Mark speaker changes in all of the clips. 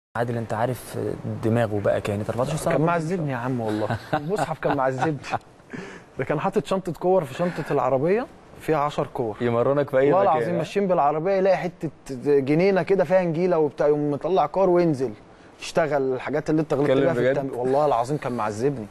Speaker 1: عادل انت عارف دماغه بقى كانت 14 سنه
Speaker 2: كان معذبني يا عم والله المصحف كان معذبني ده كان حاطط شنطه كور في شنطه العربيه فيها 10 كور
Speaker 1: يمرنك في اي
Speaker 2: والله
Speaker 1: مكان
Speaker 2: العظيم ماشيين بالعربيه يلاقي حته جنينه كده فيها نجيله وبتاع يقوم مطلع كار وينزل يشتغل الحاجات اللي انت غلطت
Speaker 1: اتكلم
Speaker 2: بيها في
Speaker 1: بجد؟
Speaker 2: التم... والله العظيم كان معذبني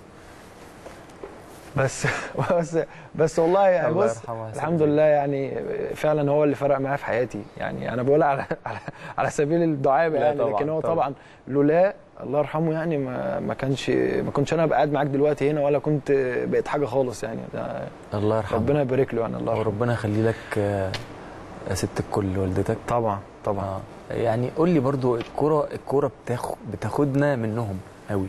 Speaker 2: بس بس بس والله يعني
Speaker 1: الله
Speaker 2: بص
Speaker 1: يرحمه ويحسن
Speaker 2: الحمد
Speaker 1: إليه.
Speaker 2: لله يعني فعلا هو اللي فرق معايا في حياتي يعني انا بقولها على على, على سبيل الدعابه
Speaker 1: لا
Speaker 2: يعني
Speaker 1: طبعاً،
Speaker 2: لكن هو
Speaker 1: طبعاً.
Speaker 2: طبعا لولا الله يرحمه يعني ما ما كانش ما كنتش انا قاعد معاك دلوقتي هنا ولا كنت بقيت حاجه خالص يعني ده
Speaker 1: الله يرحمه
Speaker 2: ربنا يبارك له يعني الله يرحمه
Speaker 1: وربنا يخلي لك آه، يا ست الكل والدتك
Speaker 2: طبعا طبعا
Speaker 1: اه يعني قول لي برضو الكوره الكوره بتاخد بتاخدنا منهم قوي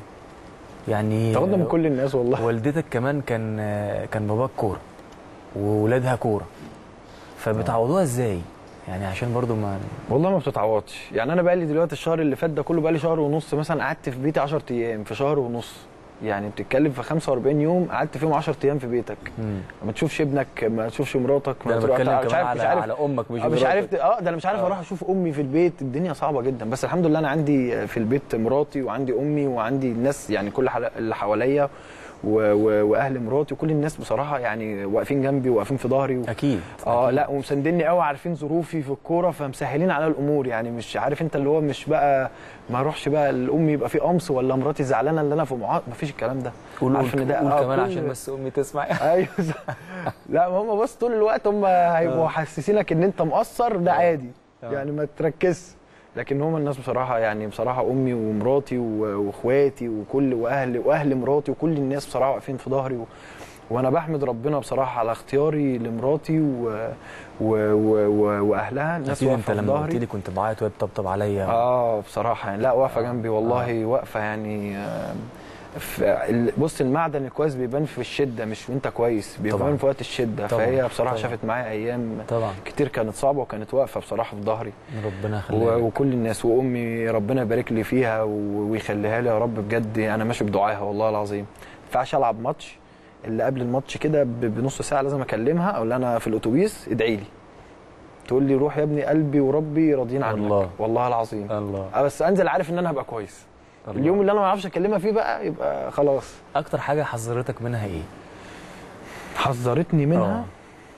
Speaker 1: يعني
Speaker 2: تاخدنا من كل الناس والله
Speaker 1: والدتك كمان كان آه، كان باباك كوره وولادها كوره فبتعوضوها ازاي يعني عشان برضو ما
Speaker 2: والله ما بتتعوضش يعني انا بقالي دلوقتي الشهر اللي فات ده كله بقالي شهر ونص مثلا قعدت في بيتي 10 ايام في شهر ونص يعني بتتكلم في 45 يوم قعدت فيهم 10 ايام في بيتك
Speaker 1: مم.
Speaker 2: ما تشوفش ابنك ما تشوفش مراتك
Speaker 1: ده
Speaker 2: ما
Speaker 1: انا
Speaker 2: تروح-
Speaker 1: بتكلم
Speaker 2: مش
Speaker 1: كمان
Speaker 2: عارف
Speaker 1: على
Speaker 2: مش عارف
Speaker 1: على امك مش
Speaker 2: آه، مش
Speaker 1: مراتك.
Speaker 2: عارف اه ده انا مش عارف
Speaker 1: آه.
Speaker 2: اروح اشوف امي في البيت الدنيا صعبه جدا بس الحمد لله انا عندي في البيت مراتي وعندي امي وعندي الناس يعني كل حل- اللي حواليا و- و- واهل مراتي وكل الناس بصراحه يعني واقفين جنبي واقفين في ظهري و...
Speaker 1: اكيد
Speaker 2: اه
Speaker 1: أكيد.
Speaker 2: لا ومساندني قوي عارفين ظروفي في الكوره فمسهلين على الامور يعني مش عارف انت اللي هو مش بقى ما اروحش بقى لامي يبقى في قمص ولا مراتي زعلانه اللي انا في معاق مفيش الكلام ده
Speaker 1: قول
Speaker 2: عارف
Speaker 1: قول
Speaker 2: إن ده-
Speaker 1: قول
Speaker 2: آه،
Speaker 1: كمان
Speaker 2: كل-
Speaker 1: عشان بس امي تسمع
Speaker 2: ايوه صح. لا ما هم بص طول الوقت هم هيبقوا حاسسينك ان انت مقصر ده عادي
Speaker 1: آه.
Speaker 2: يعني ما تركزش لكن هم الناس بصراحه يعني بصراحه امي ومراتي و- واخواتي وكل واهل واهل مراتي وكل الناس بصراحه واقفين في ظهري و... وانا بحمد ربنا بصراحه على اختياري لمراتي و... و... و... و... واهلها الناس
Speaker 1: اكيد انت
Speaker 2: واقفه في
Speaker 1: لما قلت
Speaker 2: ظهري
Speaker 1: لي كنت بعيط وهي بتطبطب عليا
Speaker 2: اه بصراحه يعني لا واقفه
Speaker 1: آه.
Speaker 2: جنبي والله واقفه يعني آه، في ال- بص المعدن الكويس بيبان في الشده مش وانت كويس
Speaker 1: طبعاً.
Speaker 2: بيبان في وقت الشده
Speaker 1: طبعاً.
Speaker 2: فهي بصراحه
Speaker 1: طبعاً.
Speaker 2: شافت معايا ايام
Speaker 1: طبعا
Speaker 2: كتير كانت صعبه وكانت واقفه بصراحه في ظهري
Speaker 1: ربنا
Speaker 2: و-
Speaker 1: يخليك
Speaker 2: وكل الناس وامي ربنا يبارك لي فيها و- ويخليها لي يا رب بجد انا ماشي بدعائها والله العظيم ما ينفعش العب ماتش اللي قبل الماتش كده ب- بنص ساعه لازم اكلمها اقول لها انا في الاتوبيس ادعي لي تقول لي روح يا ابني قلبي وربي راضيين عنك
Speaker 1: والله.
Speaker 2: والله العظيم
Speaker 1: الله
Speaker 2: آه، بس انزل عارف ان انا هبقى كويس
Speaker 1: الله.
Speaker 2: اليوم اللي انا ما اعرفش اكلمها فيه بقى يبقى خلاص
Speaker 1: اكتر حاجه حذرتك منها ايه
Speaker 2: حذرتني منها
Speaker 1: آه.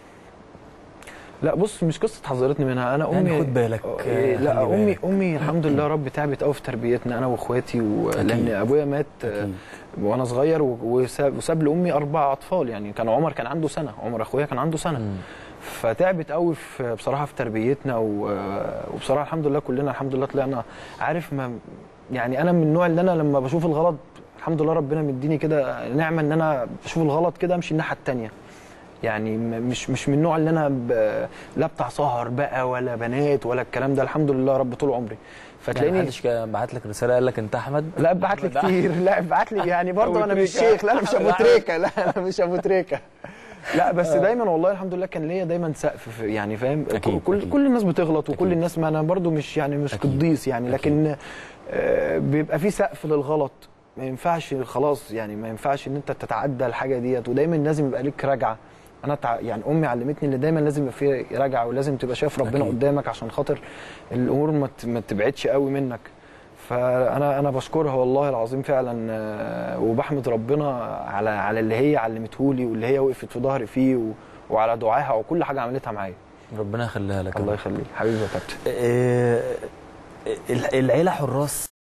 Speaker 2: لا بص مش قصه حذرتني منها انا امي
Speaker 1: يعني خد بالك،
Speaker 2: آه،
Speaker 1: آه،
Speaker 2: لا
Speaker 1: خلي
Speaker 2: امي
Speaker 1: بالك.
Speaker 2: امي الحمد لله رب تعبت قوي في تربيتنا انا واخواتي و...
Speaker 1: أكيد.
Speaker 2: لان ابويا مات آه،
Speaker 1: اكيد
Speaker 2: وانا صغير و- وساب, وساب لامي اربع اطفال يعني كان عمر كان عنده سنه عمر اخويا كان عنده سنه
Speaker 1: مم.
Speaker 2: فتعبت قوي في بصراحه في تربيتنا و... وبصراحه الحمد لله كلنا الحمد لله طلعنا عارف ما يعني انا من النوع اللي انا لما بشوف الغلط الحمد لله ربنا مديني كده نعمه ان انا بشوف الغلط كده امشي الناحيه الثانيه يعني م- مش مش من النوع اللي انا ب... لا بتاع سهر بقى ولا بنات ولا الكلام ده الحمد لله رب طول عمري
Speaker 1: يعني
Speaker 2: فتلاقيني
Speaker 1: محدش كان بعت لك رساله قال لك انت احمد
Speaker 2: لا ابعت لي
Speaker 1: أحمد
Speaker 2: كتير لا ابعت لي يعني برضه
Speaker 1: أبو
Speaker 2: انا مش
Speaker 1: تريكة.
Speaker 2: شيخ لا انا مش ابو
Speaker 1: لا.
Speaker 2: تريكه لا انا مش ابو تريكه لا بس دايما والله الحمد لله كان ليا دايما سقف في- يعني فاهم
Speaker 1: أكيد،
Speaker 2: كل
Speaker 1: أكيد.
Speaker 2: كل الناس بتغلط وكل
Speaker 1: أكيد.
Speaker 2: الناس ما انا برضه مش يعني مش
Speaker 1: أكيد.
Speaker 2: قديس يعني لكن آه، بيبقى في سقف للغلط ما ينفعش خلاص يعني ما ينفعش ان انت تتعدى الحاجه ديت ودايما لازم يبقى ليك رجعه انا تع... يعني امي علمتني ان دايما لازم يبقى في رجعه ولازم تبقى شايف ربنا
Speaker 1: أكيد.
Speaker 2: قدامك عشان خاطر الامور ما ت- ما تبعدش قوي منك فانا انا بشكرها والله العظيم فعلا آه، وبحمد ربنا على على اللي هي علمته لي واللي هي وقفت في ظهري فيه و... وعلى دعائها وكل حاجه عملتها معايا
Speaker 1: ربنا يخليها لك
Speaker 2: الله يخليك حبيبي يا كابتن
Speaker 1: آه، العيله حراس